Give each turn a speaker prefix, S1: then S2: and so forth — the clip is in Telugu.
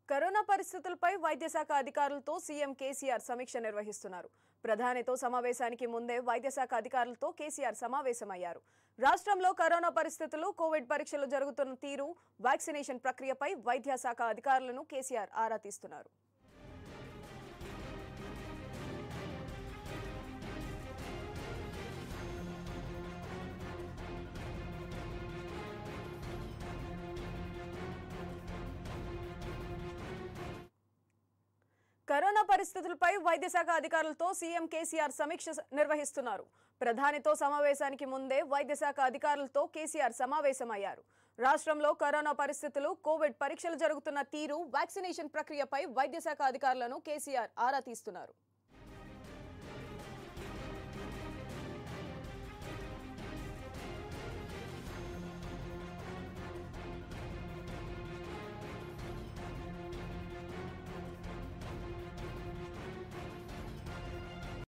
S1: కరోనా పరిస్థితులపై వైద్య శాఖ అధికారులతో సీఎం కేసీఆర్ సమీక్ష నిర్వహిస్తున్నారు ప్రధానితో సమావేశానికి ముందే వైద్య శాఖ అధికారులతో కేసీఆర్ సమావేశమయ్యారు రాష్ట్రంలో కరోనా పరిస్థితులు కోవిడ్ పరీక్షలు జరుగుతున్న తీరు వ్యాక్సినేషన్ ప్రక్రియపై వైద్య శాఖ అధికారులను కేసీఆర్ ఆరా తీస్తున్నారు కరోనా పరిస్థితులపై వైద్య శాఖ అధికారులతో సీఎం కేసీఆర్ సమీక్ష స- నిర్వహిస్తున్నారు ప్రధానితో సమావేశానికి ముందే వైద్య శాఖ అధికారులతో కేసీఆర్ సమావేశమయ్యారు రాష్ట్రంలో కరోనా పరిస్థితులు కోవిడ్ పరీక్షలు జరుగుతున్న తీరు వ్యాక్సినేషన్ ప్రక్రియపై వైద్య శాఖ అధికారులను కేసీఆర్ ఆరా తీస్తున్నారు